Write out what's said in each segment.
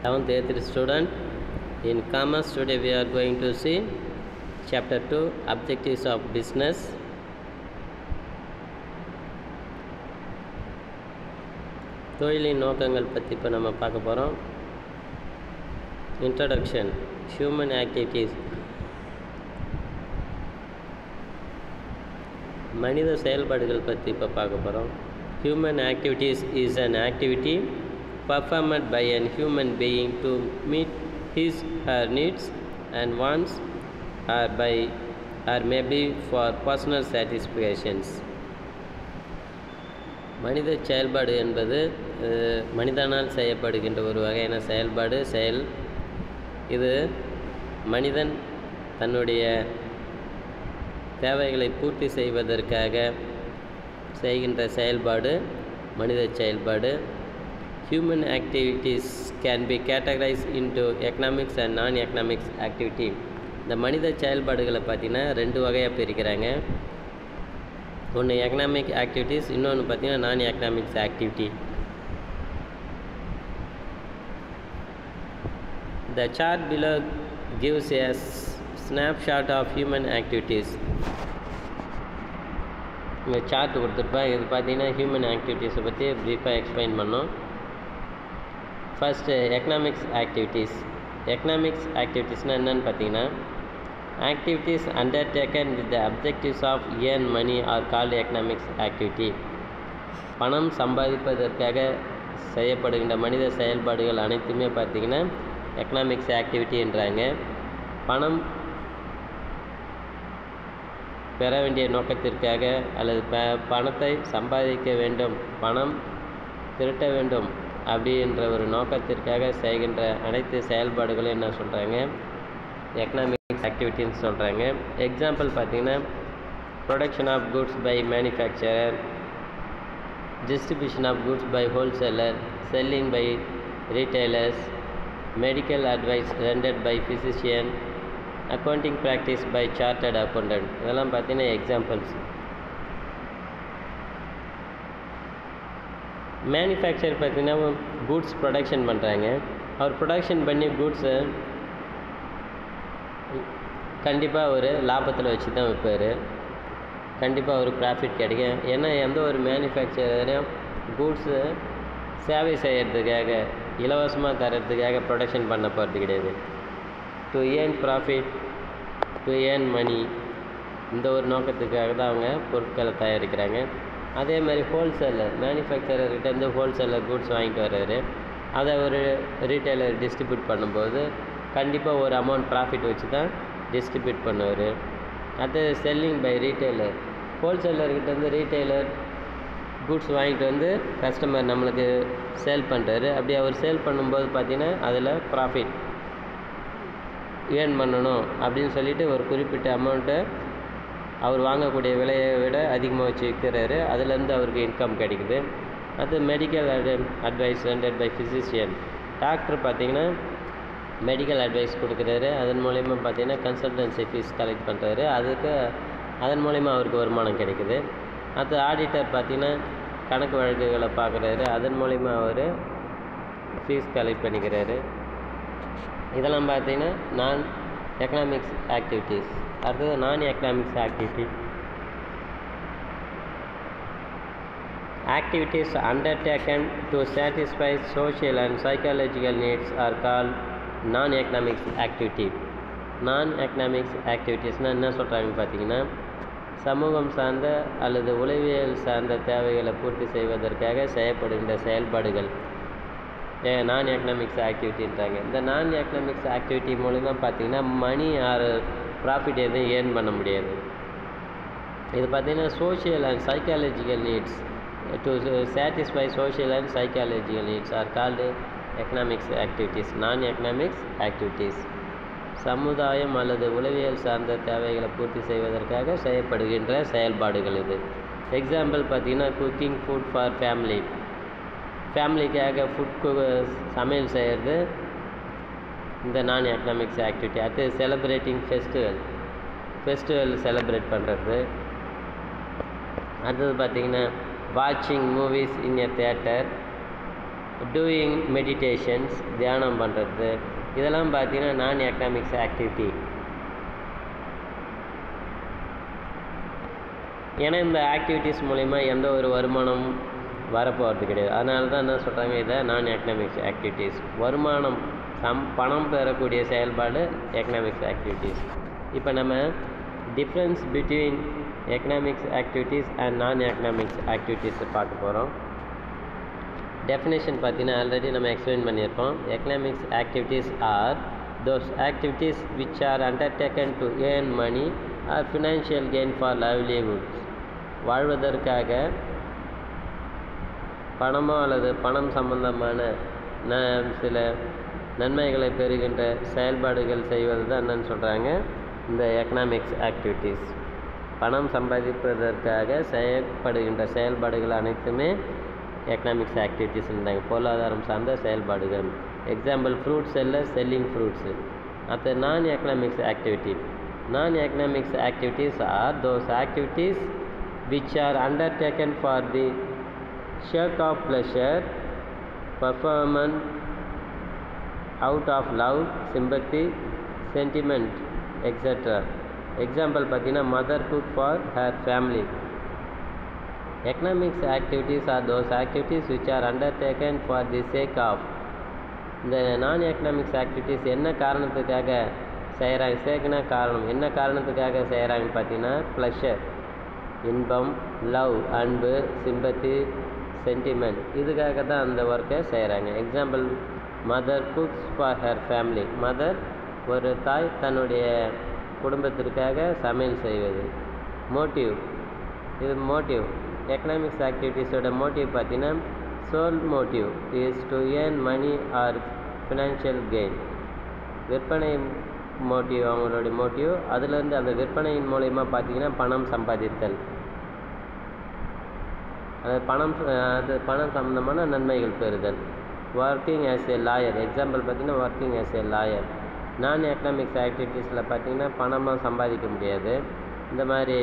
11th A3 student. In commerce today we are going to see chapter 2 objectives of business. தொழிலின் நோக்கங்கள் பற்றி இப்போ நம்ம பார்க்க போகிறோம் இன்ட்ரடக்ஷன் ஹியூமன் ஆக்டிவிட்டீஸ் மனித செயல்பாடுகள் பற்றி இப்போ பார்க்க போகிறோம் human activities is an activity performed by an human being to meet his her needs and wants or by or maybe for personal satisfactions மனித செயல்பாடு என்பது அஹ், மனிதனால் செய்யப்படுகின்ற ஒரு வகையான செயல்பாடு செயல் இது மனிதன் தன்னுடைய தேவைகளை பூர்த்தி செய்வதற்காக செய்கின்ற செயல்பாடு மனித செயல்பாடு human activities can be categorized into economics and non economics activity இந்த மனித செயல்பாடுகளை பார்த்தீங்கன்னா ரெண்டு வகையாக பிரிக்கிறாங்க ஒன்று எக்கனாமிக் ஆக்டிவிட்டீஸ் இன்னொன்று பார்த்தீங்கன்னா நான் economics activity The chart below gives a s- snapshot of human activities. இங்கே சார்ட் கொடுத்துருப்பேன் இது பார்த்தீங்கன்னா ஹியூமன் ஆக்டிவிட்டீஸை பற்றி ப்ரீஃபாக எக்ஸ்பிளைன் பண்ணோம் ஃபஸ்ட்டு எக்கனாமிக்ஸ் ஆக்டிவிட்டீஸ் எக்கனாமிக்ஸ் ஆக்டிவிட்டீஸ்னால் என்னன்னு பார்த்தீங்கன்னா activities undertaken with the objectives of earn money are called economics activity பணம் சம்பாதிப்பதற்காக செய்யப்படுகின்ற மனித செயல்பாடுகள் அனைத்துமே பார்த்திங்கன்னா எக்கனாமிக்ஸ் ஆக்டிவிட்டின்றாங்க பணம் பெற வேண்டிய நோக்கத்திற்காக அல்லது ப பணத்தை சம்பாதிக்க வேண்டும் பணம் திரட்ட வேண்டும் அப்படின்ற ஒரு நோக்கத்திற்காக செய்கின்ற அனைத்து செயல்பாடுகளும் என்ன சொல்கிறாங்க எக்கனாமிக்ஸ் ஆக்டிவிட்டின்னு சொல்கிறாங்க எக்ஸாம்பிள் பார்த்தீங்கன்னா production of goods by manufacturer distribution of goods by wholesaler, selling by retailers, medical advice rendered by physician, accounting practice by chartered accountant இதெல்லாம் பார்த்தீங்கன்னா எக்ஸாம்பிள்ஸ் மேனுஃபேக்சர் பார்த்தீங்கன்னா கூட்ஸ் ப்ரொடக்ஷன் பண்ணுறாங்க அவர் ப்ரொடக்ஷன் பண்ணி கூட்ஸை கண்டிப்பாக ஒரு லாபத்தில் வச்சு தான் விற்பார் கண்டிப்பாக ஒரு ப்ராஃபிட் கிடைக்கும் ஏன்னா எந்த ஒரு மேனுஃபேக்சரையும் கூட்ஸு சேவை செய்கிறதுக்காக இலவசமாக தரத்துக்காக ப்ரொடக்ஷன் பண்ண போகிறது கிடையாது to earn profit to earn money இந்த ஒரு நோக்கத்துக்காக தான் அவங்க பொருட்களை தயாரிக்கிறாங்க அதே மாதிரி ஹோல்சேலர் மேனுஃபேக்சரர்கிட்டேருந்து ஹோல்சேலர் கூட்ஸ் வாங்கிட்டு வர்றாரு அதை ஒரு ரீட்டைலர் டிஸ்ட்ரிபியூட் பண்ணும்போது கண்டிப்பாக ஒரு அமௌண்ட் ப்ராஃபிட் வச்சு தான் டிஸ்ட்ரிபியூட் பண்ணுவார் அது செல்லிங் பை ரீட்டைலர் ஹோல்சேலர்கிட்டேருந்து ரீட்டைலர் கூட்ஸ் வாங்கிட்டு வந்து கஸ்டமர் நம்மளுக்கு சேல் பண்ணுறாரு அப்படி அவர் சேல் பண்ணும்போது பார்த்தீங்கன்னா அதில் ப்ராஃபிட் ஏர்ன் பண்ணணும் அப்படின்னு சொல்லிட்டு ஒரு குறிப்பிட்ட அமௌண்ட்டை அவர் வாங்கக்கூடிய விலையை விட அதிகமாக வச்சு விற்கிறாரு அதுலேருந்து அவருக்கு இன்கம் கிடைக்குது அது medical advice rendered by physician doctor பார்த்தீங்கன்னா மெடிக்கல் அட்வைஸ் கொடுக்குறாரு அதன் மூலயமா பார்த்தீங்கன்னா கன்சல்டன்சி ஃபீஸ் கலெக்ட் பண்ணுறாரு அதுக்கு அதன் மூலயமா அவருக்கு வருமானம் கிடைக்குது அது ஆடிட்டர் பார்த்தீங்கன்னா கணக்கு வழக்குகளை பார்க்குறாரு அதன் மூலயமா அவர் ஃபீஸ் கலெக்ட் பண்ணிக்கிறாரு இதெல்லாம் பார்த்தீங்கன்னா நான் எக்கனாமிக்ஸ் ஆக்டிவிட்டீஸ் அடுத்தது non economics activity activities undertaken to satisfy social and psychological needs are called non-economics activity non economics ஆக்டிவிட்டீஸ்னால் என்ன சொல்கிறாங்க பார்த்தீங்கன்னா சமூகம் சார்ந்த அல்லது உளவியல் சார்ந்த தேவைகளை பூர்த்தி செய்வதற்காக செய்யப்படுகின்ற செயல்பாடுகள் நான் எக்கனாமிக்ஸ் ஆக்டிவிட்டின்றாங்க இந்த நான் எக்கனாமிக்ஸ் ஆக்டிவிட்டி மூலிமா பார்த்தீங்கன்னா மணி ஆர் ப்ராஃபிட் எதுவும் ஏர்ன் பண்ண முடியாது இது பார்த்தீங்கன்னா social and psychological needs to satisfy social and psychological needs are called economics activities non economics activities சமுதாயம் அல்லது உளவியல் சார்ந்த தேவைகளை பூர்த்தி செய்வதற்காக செய்யப்படுகின்ற செயல்பாடுகள் இது எக்ஸாம்பிள் பார்த்தீங்கன்னா குக்கிங் ஃபுட் ஃபார் ஃபேமிலி ஃபேமிலிக்காக ஃபுட் சமையல் செய்கிறது இந்த நான் எக்கனாமிக்ஸ் ஆக்டிவிட்டி அடுத்து செலிப்ரேட்டிங் ஃபெஸ்டிவல் ஃபெஸ்டிவல் செலிப்ரேட் பண்ணுறது அடுத்தது பார்த்தீங்கன்னா வாட்சிங் movies in a theatre doing meditations தியானம் பண்ணுறது இதெல்லாம் பார்த்தீங்கன்னா நான் எக்கனாமிக்ஸ் ஆக்டிவிட்டி ஏன்னா இந்த ஆக்டிவிட்டீஸ் மூலிமா எந்த ஒரு வருமானமும் வரப்போகிறது கிடையாது அதனால தான் என்ன சொல்கிறாங்க இதை நான் எக்கனாமிக்ஸ் ஆக்டிவிட்டீஸ் வருமானம் சம் பணம் பெறக்கூடிய செயல்பாடு எக்கனாமிக்ஸ் ஆக்டிவிட்டீஸ் இப்போ நம்ம difference between economics activities and non economics activities பார்க்க போகிறோம் டெஃபினேஷன் பார்த்தீங்கன்னா ஆல்ரெடி நம்ம எக்ஸ்பிளைன் பண்ணியிருக்கோம் economics activities are those activities which are undertaken to earn money or financial gain for livelihoods வாழ்வதற்காக பணமோ அல்லது பணம் சம்பந்தமான ந சில நன்மைகளை பெறுகின்ற செயல்பாடுகள் செய்வது தான் என்னன்னு சொல்கிறாங்க இந்த எக்கனாமிக்ஸ் ஆக்டிவிட்டீஸ் பணம் சம்பாதிப்பதற்காக செயல்படுகின்ற செயல்பாடுகள் அனைத்துமே எக்கனாமிக்ஸ் ஆக்டிவிட்டீஸ்ன்றாங்க பொருளாதாரம் சார்ந்த செயல்பாடுகள் example fruit seller selling fruits அடுத்து non economics activity non economics activities are those activities which are undertaken for the sake of pleasure performance out of love sympathy sentiment extra example பார்த்தீங்கன்னா mother cook for her family economics activities are those activities which are undertaken for the sake of இந்த நான் economics activities என்ன காரணத்துக்காக செய்கிறாங்க சேக்குனா காரணம் என்ன காரணத்துக்காக செய்கிறாங்கன்னு பார்த்தீங்கன்னா ப்ளஷர் இன்பம் லவ் அன்பு சிம்பத்தி சென்டிமெண்ட் இதுக்காக தான் அந்த ஒர்க்கை செய்கிறாங்க example mother cooks for her family mother ஒரு தாய் தன்னுடைய குடும்பத்திற்காக சமையல் செய்வது மோட்டிவ் இது மோட்டிவ் எக்கனாமிக்ஸ் ஆக்டிவிட்டீஸோட மோட்டிவ் பார்த்தீங்கன்னா sole motive is to earn money or financial gain விற்பனை மோட்டிவ் அவங்களுடைய மோட்டிவ் அதுலேருந்து அந்த விற்பனையின் மூலயமா பார்த்தீங்கன்னா பணம் சம்பாதித்தல் அது பணம் அது பணம் சம்மந்தமான நன்மைகள் பெறுதல் working as a lawyer example பார்த்தீங்கன்னா working as a lawyer non economics ஆக்டிவிட்டீஸில் பார்த்தீங்கன்னா பணமாக சம்பாதிக்க முடியாது இந்த மாதிரி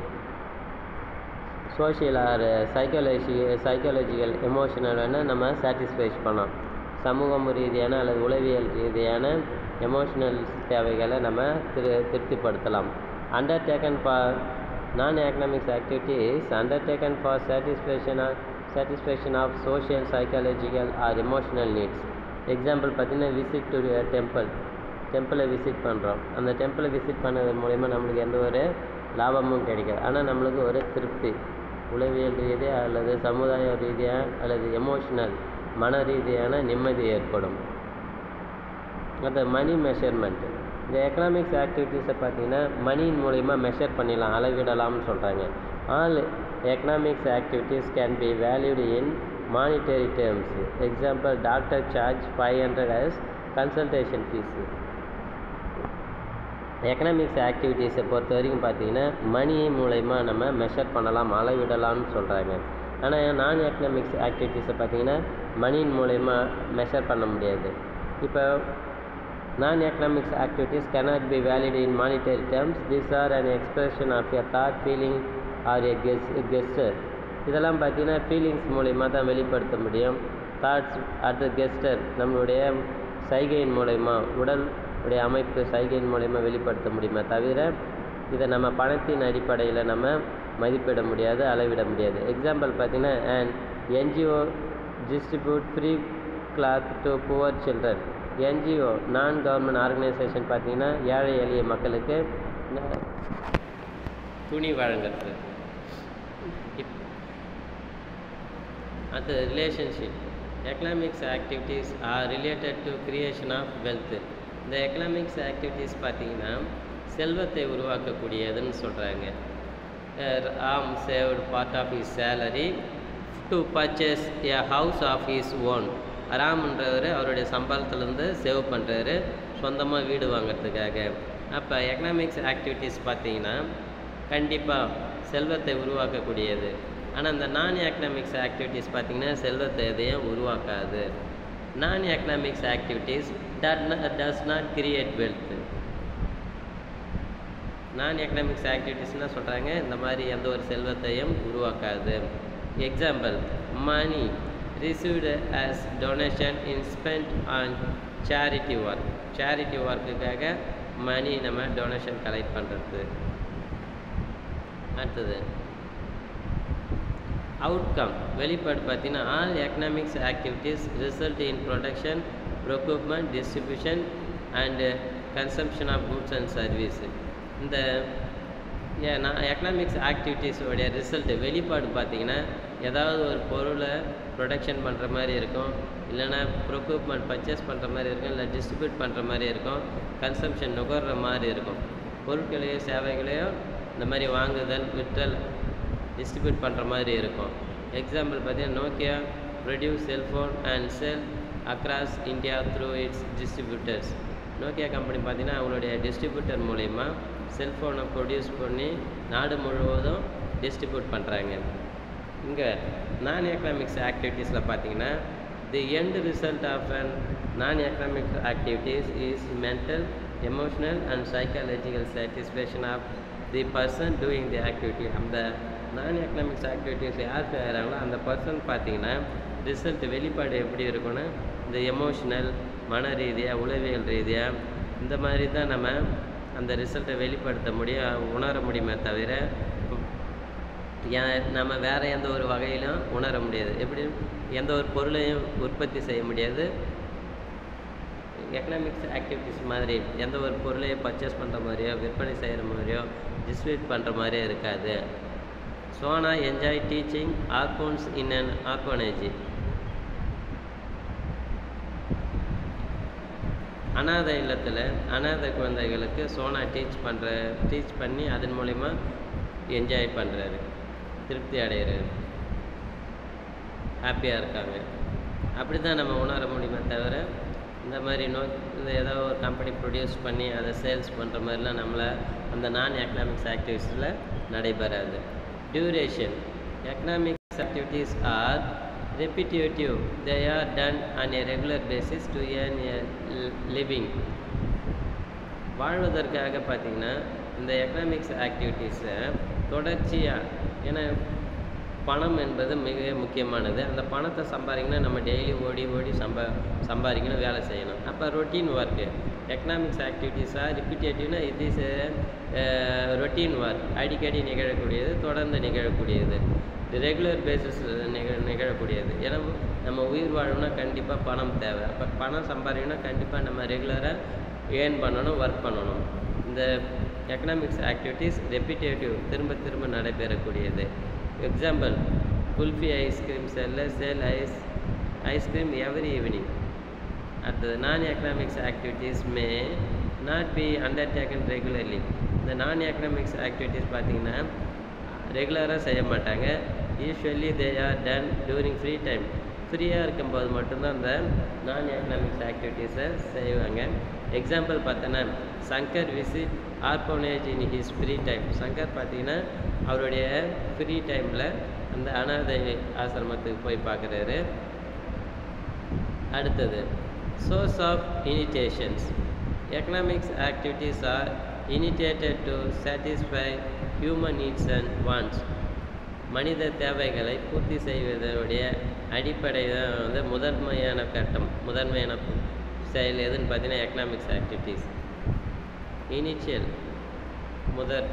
social or psychology psychological emotional வேணால் நம்ம சாட்டிஸ்ஃபைஸ் பண்ணோம் சமூகம் ரீதியான அல்லது உளவியல் ரீதியான எமோஷனல் தேவைகளை நம்ம திரு திருப்திப்படுத்தலாம் undertaken for non economics activities undertaken for satisfaction satisfaction of social psychological or emotional needs example பார்த்தீங்கன்னா விசிட் டு டெம்பிள் டெம்பிளை விசிட் பண்ணுறோம் அந்த டெம்பிளை விசிட் பண்ணது மூலிமா நம்மளுக்கு எந்த ஒரு லாபமும் கிடைக்காது ஆனால் நம்மளுக்கு ஒரு திருப்தி உளவியல் ரீதியாக அல்லது சமுதாய ரீதியாக அல்லது எமோஷனல் மன ரீதியான நிம்மதி ஏற்படும் அந்த மணி மெஷர்மெண்ட் இந்த எக்கனாமிக்ஸ் ஆக்டிவிட்டீஸை பார்த்தீங்கன்னா மணியின் மூலிமா மெஷர் பண்ணிடலாம் அளவிடலாம்னு சொல்கிறாங்க all economics activities can be valued in monetary terms example doctor charge five hundred as consultation fees economics ஆக்டிவிட்டீஸை பொறுத்த வரைக்கும் பார்த்தீங்கன்னா மணி மூலயமா நம்ம மெஷர் பண்ணலாம் அளவிடலாம்னு சொல்கிறாங்க ஆனால் நான் எக்கனாமிக்ஸ் ஆக்டிவிட்டீஸை பார்த்தீங்கன்னா மணியின் மூலயமா மெஷர் பண்ண முடியாது இப்போ non economics activities cannot be valid in monetary terms these are an expression of a thought feeling or a ges gesture இதெல்லாம் பார்த்தீங்கன்னா ஃபீலிங்ஸ் மூலயமா தான் வெளிப்படுத்த முடியும் தாட்ஸ் அட் த கெஸ்டர் நம்மளுடைய சைகையின் மூலயமா உடல் உடைய அமைப்பு சைகையின் மூலயமா வெளிப்படுத்த முடியுமே தவிர இதை நம்ம பணத்தின் அடிப்படையில் நம்ம மதிப்பிட முடியாது அளவிட முடியாது எக்ஸாம்பிள் பார்த்தீங்கன்னா and NGO distribute free cloth to poor children NGO non government organisation பார்த்தீங்கன்னா ஏழை எளிய மக்களுக்கு ந- துணி வழங்குறது இப் அது relationship economics activities are related to creation of wealth இந்த எக்கனாமிக்ஸ் ஆக்டிவிட்டீஸ் பார்த்தீங்கன்னா செல்வத்தை உருவாக்கக்கூடியதுன்னு சொல்கிறாங்க Ram saved part of his salary to purchase a house of his own ராம்ன்றவர் அவருடைய சம்பளத்துலேருந்து சேவ் பண்ணுறாரு சொந்தமாக வீடு வாங்குறதுக்காக அப்போ எக்கனாமிக்ஸ் ஆக்டிவிட்டீஸ் பார்த்தீங்கன்னா கண்டிப்பாக செல்வத்தை உருவாக்கக்கூடியது ஆனால் இந்த நான் எக்கனாமிக்ஸ் ஆக்டிவிட்டீஸ் பார்த்தீங்கன்னா செல்வத்தை எதையும் உருவாக்காது non economics activities does not create wealth non economics ஆக்டிவிட்டீஸ்னால் சொல்கிறாங்க இந்த மாதிரி எந்த ஒரு செல்வத்தையும் உருவாக்காது example money received as donation in spent on charity work charity ஒர்க்குக்காக மணி நம்ம டொனேஷன் கலெக்ட் பண்ணுறது அடுத்தது அவுட்கம் வெளிப்பாடு பார்த்தீங்கன்னா all economics activities result in production procurement distribution and consumption of goods and service இந்த நான் எக்கனாமிக்ஸ் ஆக்டிவிட்டீஸோடைய ரிசல்ட்டு வெளிப்பாடு பார்த்தீங்கன்னா ஏதாவது ஒரு பொருளை ப்ரொடக்ஷன் பண்ணுற மாதிரி இருக்கும் இல்லைன்னா ப்ரொக்யூப்மெண்ட் பர்ச்சேஸ் பண்ணுற மாதிரி இருக்கும் இல்லை டிஸ்ட்ரிபியூட் பண்ணுற மாதிரி இருக்கும் கன்சம்ஷன் நுகர்ற மாதிரி இருக்கும் பொருட்களையோ சேவைகளையோ இந்த மாதிரி வாங்குதல் விற்றல் டிஸ்ட்ரிபியூட் பண்ணுற மாதிரி இருக்கும் எக்ஸாம்பிள் பார்த்தீங்கன்னா Nokia produce cellphone and sell across India through its distributors Nokia company பார்த்தீங்கன்னா அவங்களுடைய டிஸ்ட்ரிபியூட்டர் மூலிமா செல்ஃபோனை ப்ரொடியூஸ் பண்ணி நாடு முழுவதும் டிஸ்ட்ரிபியூட் பண்ணுறாங்க இங்கே நான் எக்கனாமிக்ஸ் ஆக்டிவிட்டீஸில் பார்த்தீங்கன்னா the end result of an non economic activities is mental emotional and psychological satisfaction of the person doing the activity அந்த நான் எக்கனாமிக்ஸ் ஆக்டிவிட்டீஸ் யார் செய்கிறாங்களோ அந்த பர்சன் பார்த்தீங்கன்னா ரிசல்ட் வெளிப்பாடு எப்படி இருக்கும்னா இந்த எமோஷனல் மன ரீதியாக உளவியல் ரீதியாக இந்த மாதிரி தான் நம்ம அந்த ரிசல்ட்டை வெளிப்படுத்த முடியும் உணர முடியுமே தவிர ஏன் நம்ம வேறு எந்த ஒரு வகையிலும் உணர முடியாது எப்படி எந்த ஒரு பொருளையும் உற்பத்தி செய்ய முடியாது எக்கனாமிக்ஸ் ஆக்டிவிட்டிஸ் மாதிரி எந்த ஒரு பொருளையும் பர்ச்சேஸ் பண்ணுற மாதிரியோ விற்பனை செய்கிற மாதிரியோ டிஸ்ட்ரிபியூட் பண்ணுற மாதிரியோ இருக்காது Sona enjoy teaching orphans in an orphanage அனாதை இல்லத்தில் அனாதை குழந்தைகளுக்கு சோனா டீச் பண்ணுற டீச் பண்ணி அதன் மூலிமா என்ஜாய் பண்ணுறாரு திருப்தி அடைகிறாரு ஹாப்பியாக இருக்காங்க அப்படி தான் நம்ம உணர முடியுமே தவிர இந்த மாதிரி நோ இந்த ஏதோ ஒரு கம்பெனி ப்ரொடியூஸ் பண்ணி அதை சேல்ஸ் பண்ணுற மாதிரிலாம் நம்மளை அந்த நான் எக்கனாமிக்ஸ் ஆக்டிவிட்டீஸில் நடைபெறாது duration economics activities are repetitive they are done on a regular basis to earn a living வாழ்வதற்காக பார்த்திங்கன்னா இந்த எக்கனாமிக்ஸ் ஆக்டிவிட்டீஸை தொடர்ச்சியாக ஏன்னா பணம் என்பது மிக முக்கியமானது அந்த பணத்தை சம்பாதிக்கணும் நம்ம டெய்லி ஓடி ஓடி சம்பா சம்பாதிக்கணும் வேலை செய்யணும் அப்போ ரொட்டீன் ஒர்க்கு எக்கனாமிக்ஸ் ஆக்டிவிட்டீஸாக ரிப்பிட்டேட்டிவ்னா இது இஸ் ரொட்டீன் ஒர்க் அடிக்கடி நிகழக்கூடியது தொடர்ந்து நிகழக்கூடியது ரெகுலர் பேசிஸ் நிக நிகழக்கூடியது ஏன்னா நம்ம உயிர் வாழணும்னா கண்டிப்பாக பணம் தேவை அப்போ பணம் சம்பாதிக்கணும்னா கண்டிப்பாக நம்ம ரெகுலராக ஏர்ன் பண்ணணும் ஒர்க் பண்ணணும் இந்த எக்கனாமிக்ஸ் ஆக்டிவிட்டீஸ் ரெப்பிட்டேட்டிவ் திரும்ப திரும்ப நடைபெறக்கூடியது எக்ஸாம்பிள் குல்ஃபி ஐஸ்கிரீம் செல்ல sale ice ice cream every evening அடுத்தது non economics activities may not be undertaken regularly இந்த நான் எக்கனாமிக்ஸ் ஆக்டிவிட்டீஸ் பார்த்திங்கன்னா ரெகுலராக செய்ய மாட்டாங்க usually they are done during free time ஃப்ரீயாக இருக்கும்போது மட்டும்தான் அந்த நான் எக்கனாமிக்ஸ் ஆக்டிவிட்டீஸை செய்வாங்க எக்ஸாம்பிள் பார்த்தோன்னா Shankar visit orphanage in his free time Shankar பார்த்தீங்கன்னா அவருடைய ஃப்ரீ டைமில் அந்த அனாதை ஆசிரமத்துக்கு போய் பார்க்குறாரு அடுத்தது source of initiations economics activities are initiated to satisfy human needs and wants மனித தேவைகளை பூர்த்தி செய்வதனுடைய அடிப்படை தான் வந்து முதன்மையான கட்டம் முதன்மையான செயல் எதுன்னு பார்த்தீங்கன்னா எக்கனாமிக்ஸ் ஆக்டிவிட்டீஸ் இனிஷியல் முதற்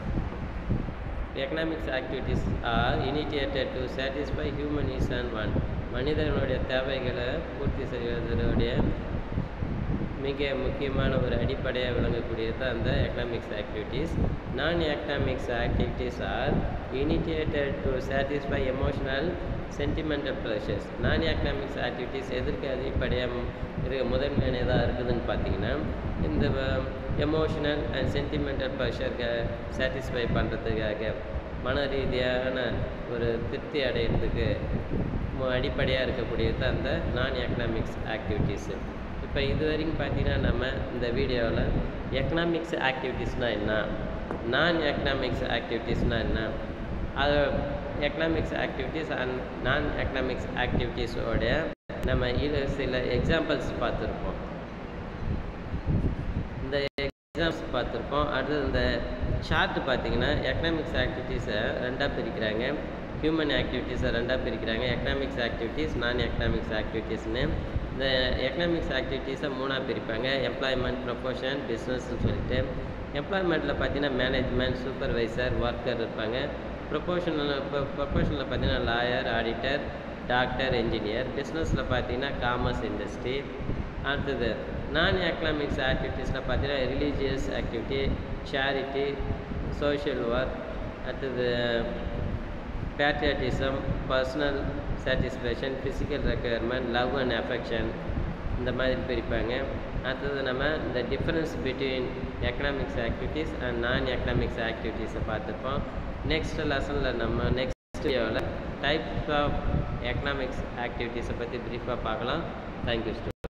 economics activities are initiated to satisfy human needs and want மனிதனுடைய தேவைகளை பூர்த்தி செய்வதனுடைய மிக முக்கியமான ஒரு அடிப்படையாக விளங்கக்கூடியது தான் அந்த economics activities non economics activities are initiated to satisfy emotional sentimental pleasures non economics activities எதற்கு அடிப்படையாக இருக்க முதன்மையானதாக இருக்குதுன்னு பார்த்தீங்கன்னா இந்த எமோஷனல் அண்ட் சென்டிமெண்டல் ப்ளஷருக்கு சாட்டிஸ்ஃபை பண்ணுறதுக்காக மன ரீதியான ஒரு திருப்தி அடையிறதுக்கு அடிப்படையாக இருக்கக்கூடியது தான் அந்த நான் எக்கனாமிக்ஸ் ஆக்டிவிட்டீஸு இப்போ இது வரைக்கும் பார்த்தீங்கன்னா நம்ம இந்த வீடியோவில் எக்கனாமிக்ஸ் ஆக்டிவிட்டீஸ்னால் என்ன நான் எக்கனாமிக்ஸ் ஆக்டிவிட்டீஸ்னால் என்ன அது economics activities and non economics ஆக்டிவிட்டீஸோடைய நம்ம இது சில எக்ஸாம்பிள்ஸ் பார்த்துருப்போம் இந்த எக்ஸாம்ஸ் பார்த்துருப்போம் அடுத்தது இந்த சார்ட் பார்த்தீங்கன்னா எக்கனாமிக்ஸ் ஆக்டிவிட்டீஸை ரெண்டாக பிரிக்கிறாங்க ஹியூமன் ஆக்டிவிட்டீஸை ரெண்டாக பிரிக்கிறாங்க எக்கனாமிக்ஸ் ஆக்டிவிட்டீஸ் நான் எக்கனாமிக்ஸ் ஆக்டிவிட்டீஸ்னு இந்த எக்கனாமிக்ஸ் ஆக்டிவிட்டீஸை மூணாக பிரிப்பாங்க எம்ப்ளாய்மெண்ட் ப்ரொஃபஷன் பிஸ்னஸ்னு சொல்லிட்டு எம்ப்ளாய்மெண்ட்டில் பார்த்தீங்கன்னா மேனேஜ்மெண்ட் சூப்பர்வைசர் ஒர்க்கர் இருப்பாங்க ப்ரொபோஷனில் இப்போ ப்ரொஃபஷனில் பார்த்தீங்கன்னா லாயர் ஆடிட்டர் டாக்டர் என்ஜினியர் பிஸ்னஸில் பார்த்தீங்கன்னா காமர்ஸ் இண்டஸ்ட்ரி அடுத்தது நான் எக்கனாமிக்ஸ் ஆக்டிவிட்டீஸில் பார்த்தீங்கன்னா religious activity charity social work அடுத்தது patriotism personal satisfaction physical requirement love and affection இந்த மாதிரி பிரிப்பாங்க அடுத்தது நம்ம இந்த difference between economics activities and non economics ஆக்டிவிட்டீஸை பார்த்துருப்போம் நெக்ஸ்ட் லெசனில் நம்ம நெக்ஸ்ட் வீடியோவில் டைப்ஸ் ஆஃப் எக்கனாமிக்ஸ் ஆக்டிவிட்டீஸை பற்றி ப்ரீஃபாக பார்க்கலாம் தேங்க்யூ ஸ்டூ